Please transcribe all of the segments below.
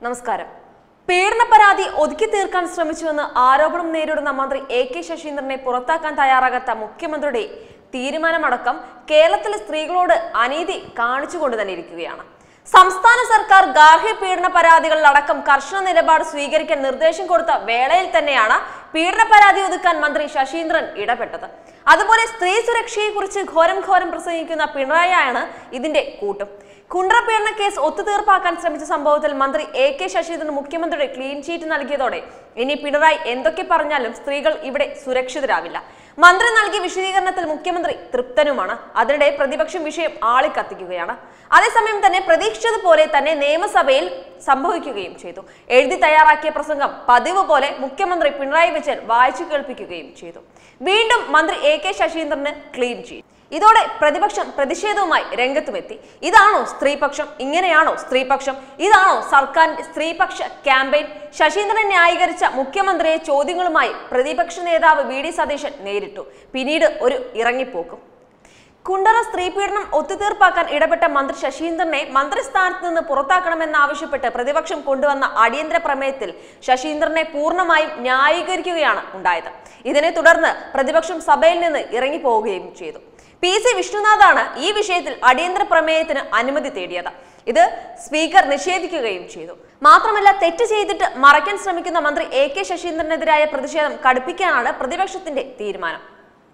നമസ്കാരം പീഡന പരാതി ഒതുക്കി തീർക്കാൻ ശ്രമിച്ചുവെന്ന് ആരോപണം നേരിടുന്ന മന്ത്രി എ കെ ശശീന്ദ്രനെ പുറത്താക്കാൻ തയ്യാറാകാത്ത മുഖ്യമന്ത്രിയുടെ തീരുമാനമടക്കം കേരളത്തിലെ സ്ത്രീകളോട് അനീതി കാണിച്ചുകൊണ്ട് തന്നെ ഇരിക്കുകയാണ് സംസ്ഥാന സർക്കാർ ഗാർഹിക പീഡന പരാതികളിലടക്കം കർശന നിലപാട് സ്വീകരിക്കാൻ നിർദ്ദേശം കൊടുത്ത വേളയിൽ തന്നെയാണ് പീഡന പരാതി ഒതുക്കാൻ മന്ത്രി ശശീന്ദ്രൻ ഇടപെട്ടത് അതുപോലെ സ്ത്രീ സുരക്ഷയെക്കുറിച്ച് ഘോരം ഘോരം പ്രസംഗിക്കുന്ന പിണറായിയാണ് ഇതിന്റെ കൂട്ടും കുണ്ട്ര പീഡന കേസ് ഒത്തുതീർപ്പാക്കാൻ ശ്രമിച്ച സംഭവത്തിൽ മന്ത്രി എ കെ ശശീന്ദ്രൻ മുഖ്യമന്ത്രിയുടെ ക്ലീൻ ചീറ്റ് നൽകിയതോടെ ഇനി പിണറായി എന്തൊക്കെ പറഞ്ഞാലും സ്ത്രീകൾ ഇവിടെ സുരക്ഷിതരാവില്ല മന്ത്രി നൽകിയ വിശദീകരണത്തിൽ മുഖ്യമന്ത്രി തൃപ്തനുമാണ് അതിനിടെ പ്രതിപക്ഷം വിഷയം ആളിക്കത്തിക്കുകയാണ് അതേസമയം തന്നെ പ്രതീക്ഷിച്ചതുപോലെ തന്നെ നിയമസഭയിൽ സംഭവിക്കുകയും ചെയ്തു എഴുതി തയ്യാറാക്കിയ പ്രസംഗം പതിവ് പോലെ മുഖ്യമന്ത്രി പിണറായി വിജയൻ വായിച്ചു കേൾപ്പിക്കുകയും ചെയ്തു വീണ്ടും മന്ത്രി എ കെ ശശീന്ദ്രന് ക്ലീൻ ചീറ്റ് ഇതോടെ പ്രതിപക്ഷം പ്രതിഷേധവുമായി രംഗത്തുമെത്തി ഇതാണോ സ്ത്രീപക്ഷം ഇങ്ങനെയാണോ സ്ത്രീപക്ഷം ഇതാണോ സർക്കാരിന്റെ സ്ത്രീപക്ഷ ക്യാമ്പയിൻ ശശീന്ദ്രൻ ന്യായീകരിച്ച മുഖ്യമന്ത്രിയെ ചോദ്യങ്ങളുമായി പ്രതിപക്ഷ നേതാവ് വി ഡി സതീശൻ നേരിട്ടു പിന്നീട് ഒരു ഇറങ്ങിപ്പോക്കും കുണ്ടറ സ്ത്രീപീഡനം ഒത്തുതീർപ്പാക്കാൻ ഇടപെട്ട മന്ത്രി ശശീന്ദ്രനെ മന്ത്രിസ്ഥാനത്ത് നിന്ന് പുറത്താക്കണമെന്നാവശ്യപ്പെട്ട് പ്രതിപക്ഷം കൊണ്ടുവന്ന അടിയന്തര പ്രമേയത്തിൽ ശശീന്ദ്രനെ പൂർണ്ണമായും ന്യായീകരിക്കുകയാണ് ഉണ്ടായത് ഇതിനെ തുടർന്ന് പ്രതിപക്ഷം സഭയിൽ നിന്ന് ഇറങ്ങിപ്പോവുകയും ചെയ്തു പി സി വിഷ്ണുനാഥാണ് ഈ വിഷയത്തിൽ അടിയന്തര പ്രമേയത്തിന് അനുമതി തേടിയത് ഇത് സ്പീക്കർ നിഷേധിക്കുകയും ചെയ്തു മാത്രമല്ല തെറ്റ് ചെയ്തിട്ട് മറയ്ക്കാൻ ശ്രമിക്കുന്ന മന്ത്രി എ കെ ശശീന്ദ്രനെതിരായ പ്രതിഷേധം കടുപ്പിക്കാനാണ് പ്രതിപക്ഷത്തിന്റെ തീരുമാനം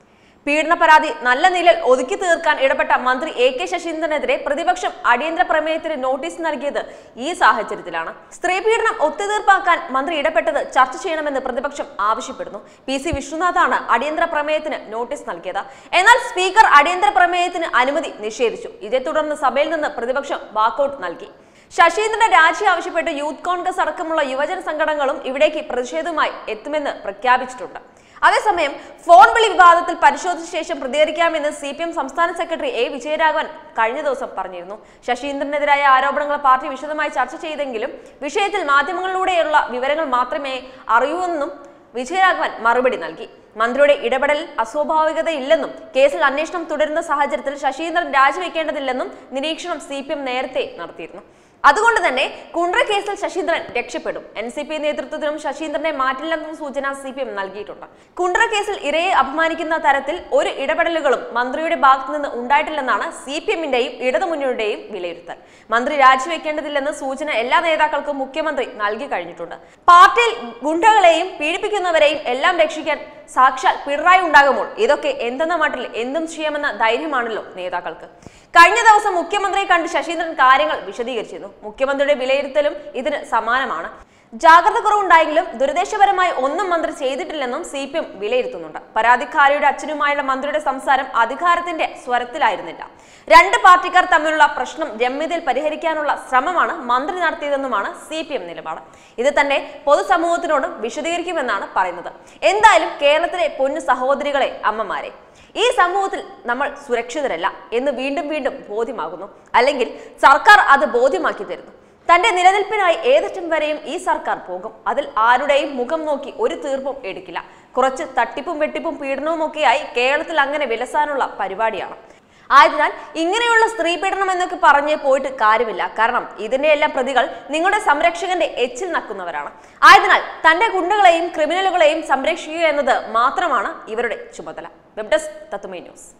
പീഡന പരാതി നല്ല നിലയിൽ ഒതുക്കി തീർക്കാൻ ഇടപെട്ട മന്ത്രി എ കെ ശശീന്ദ്രനെതിരെ പ്രതിപക്ഷം അടിയന്തര പ്രമേയത്തിന് നോട്ടീസ് നൽകിയത് ഈ സാഹചര്യത്തിലാണ് സ്ത്രീ പീഡനം ഒത്തുതീർപ്പാക്കാൻ മന്ത്രി ഇടപെട്ടത് ചർച്ച ചെയ്യണമെന്ന് പ്രതിപക്ഷം ആവശ്യപ്പെടുന്നു പി സി വിശ്വനാഥാണ് അടിയന്തര പ്രമേയത്തിന് നോട്ടീസ് നൽകിയത് എന്നാൽ സ്പീക്കർ അടിയന്തര പ്രമേയത്തിന് അനുമതി നിഷേധിച്ചു ഇതേ തുടർന്ന് സഭയിൽ നിന്ന് പ്രതിപക്ഷം വാക്കൌട്ട് നൽകി ശശീന്ദ്രന്റെ രാജി ആവശ്യപ്പെട്ട് യൂത്ത് കോൺഗ്രസ് അടക്കമുള്ള യുവജന സംഘടനകളും ഇവിടേക്ക് പ്രതിഷേധവുമായി എത്തുമെന്ന് പ്രഖ്യാപിച്ചിട്ടുണ്ട് അതേസമയം ഫോൺ വിളി വിവാദത്തിൽ പരിശോധിച്ച ശേഷം പ്രതികരിക്കാമെന്ന് സി പി എം സംസ്ഥാന സെക്രട്ടറി എ വിജയരാഘവൻ കഴിഞ്ഞ ദിവസം പറഞ്ഞിരുന്നു ശശീന്ദ്രനെതിരായ ആരോപണങ്ങൾ പാർട്ടി വിശദമായി ചർച്ച ചെയ്തെങ്കിലും വിഷയത്തിൽ മാധ്യമങ്ങളിലൂടെയുള്ള വിവരങ്ങൾ മാത്രമേ അറിയൂവെന്നും വിജയരാഘവൻ മറുപടി നൽകി മന്ത്രിയുടെ ഇടപെടൽ അസ്വാഭാവികതയില്ലെന്നും കേസിൽ അന്വേഷണം തുടരുന്ന സാഹചര്യത്തിൽ ശശീന്ദ്രൻ രാജിവെക്കേണ്ടതില്ലെന്നും നിരീക്ഷണം സി നേരത്തെ നടത്തിയിരുന്നു അതുകൊണ്ട് തന്നെ കുണ്ട്ര കേസിൽ ശശീന്ദ്രൻ രക്ഷപ്പെടും എൻ സി പി നേതൃത്വത്തിലും ശശീന്ദ്രനെ മാറ്റില്ലെന്ന സൂചന സി പി എം നൽകിയിട്ടുണ്ട് കുണ്ട്ര കേസിൽ ഇരയെ അപമാനിക്കുന്ന തരത്തിൽ ഒരു ഇടപെടലുകളും മന്ത്രിയുടെ ഭാഗത്തു നിന്ന് ഉണ്ടായിട്ടില്ലെന്നാണ് സി പി എമ്മിന്റെയും ഇടതുമുന്നണിയുടെയും വിലയിരുത്തൽ മന്ത്രി രാജിവെക്കേണ്ടതില്ലെന്ന സൂചന എല്ലാ നേതാക്കൾക്കും മുഖ്യമന്ത്രി നൽകി കഴിഞ്ഞിട്ടുണ്ട് പാർട്ടിയിൽ ഗുണ്ടകളെയും പീഡിപ്പിക്കുന്നവരെയും എല്ലാം രക്ഷിക്കാൻ സാക്ഷാൽ പിണറായി ഉണ്ടാകുമ്പോൾ ഇതൊക്കെ എന്തെന്ന മട്ടിൽ എന്തും ചെയ്യാമെന്ന ധൈര്യമാണല്ലോ നേതാക്കൾക്ക് കഴിഞ്ഞ ദിവസം മുഖ്യമന്ത്രിയെ കണ്ട് ശശീന്ദ്രൻ കാര്യങ്ങൾ വിശദീകരിച്ചിരുന്നു മുഖ്യമന്ത്രിയുടെ വിലയിരുത്തലും ഇതിന് സമാനമാണ് ജാഗ്രത കുറവുണ്ടായെങ്കിലും ദുരുദ്ദേശപരമായി ഒന്നും മന്ത്രി ചെയ്തിട്ടില്ലെന്നും സി പി എം വിലയിരുത്തുന്നുണ്ട് പരാതിക്കാരിയുടെ അച്ഛനുമായുള്ള മന്ത്രിയുടെ സംസാരം അധികാരത്തിന്റെ സ്വരത്തിലായിരുന്നില്ല രണ്ട് പാർട്ടിക്കാർ തമ്മിലുള്ള പ്രശ്നം രമ്യതയിൽ പരിഹരിക്കാനുള്ള ശ്രമമാണ് മന്ത്രി നടത്തിയതെന്നുമാണ് സി പി എം നിലപാട് ഇത് തന്നെ പൊതുസമൂഹത്തിനോടും വിശദീകരിക്കുമെന്നാണ് പറയുന്നത് എന്തായാലും കേരളത്തിലെ പൊന്നു സഹോദരികളെ അമ്മമാരെ ഈ സമൂഹത്തിൽ നമ്മൾ സുരക്ഷിതരല്ല എന്ന് വീണ്ടും വീണ്ടും ബോധ്യമാകുന്നു അല്ലെങ്കിൽ സർക്കാർ അത് ബോധ്യമാക്കി തരുന്നു തന്റെ നിലനിൽപ്പിനായി ഏതറ്റം വരെയും ഈ സർക്കാർ പോകും അതിൽ ആരുടെയും മുഖം നോക്കി ഒരു തീർപ്പും എടുക്കില്ല കുറച്ച് തട്ടിപ്പും വെട്ടിപ്പും പീഡനവും ഒക്കെയായി കേരളത്തിൽ അങ്ങനെ വിലസാനുള്ള പരിപാടിയാണ് ആയതിനാൽ ഇങ്ങനെയുള്ള സ്ത്രീ പീഡനം എന്നൊക്കെ പറഞ്ഞ് പോയിട്ട് കാര്യമില്ല കാരണം ഇതിന്റെ എല്ലാം പ്രതികൾ നിങ്ങളുടെ സംരക്ഷകന്റെ എച്ചിൽ നക്കുന്നവരാണ് ആയതിനാൽ തന്റെ ഗുണ്ടകളെയും ക്രിമിനലുകളെയും സംരക്ഷിക്കുക എന്നത് മാത്രമാണ് ഇവരുടെ ചുമതല web desk Tatwamayi news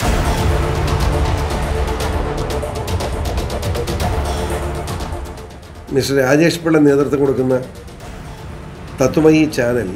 mister Rajesh Pillai നേതൃത്വം കൊടുക്കുന്ന തത്വമയി ചാനൽ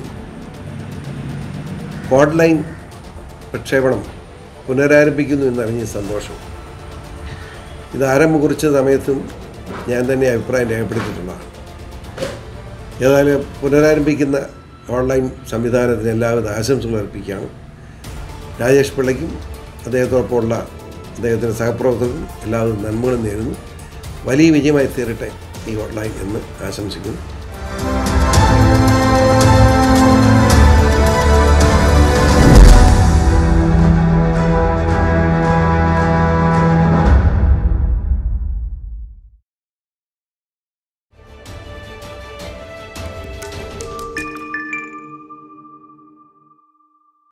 ഓൺലൈൻ പ്രക്ഷേപണം പുനരാരംഭിക്കുന്നു എന്നറിഞ്ഞ സന്തോഷം ഇത് ആരംഭം കുറിച്ച സമയത്തും ഞാൻ തന്നെ അഭിപ്രായം രേഖപ്പെടുത്തിയിട്ടുള്ളതാണ് ഏതായാലും പുനരാരംഭിക്കുന്ന ഓൺലൈൻ സംവിധാനത്തിന് എല്ലാവിധ ആശംസകൾ അർപ്പിക്കുകയാണ് രാജേഷ് പിള്ളയ്ക്കും അദ്ദേഹത്തോടൊപ്പമുള്ള അദ്ദേഹത്തിൻ്റെ സഹപ്രവർത്തകർക്കും എല്ലാവിധ നന്മകളും നേരുന്നു വലിയ വിജയമായി തീരട്ടെ ഈ ഓൺലൈൻ എന്ന് ആശംസിക്കുന്നു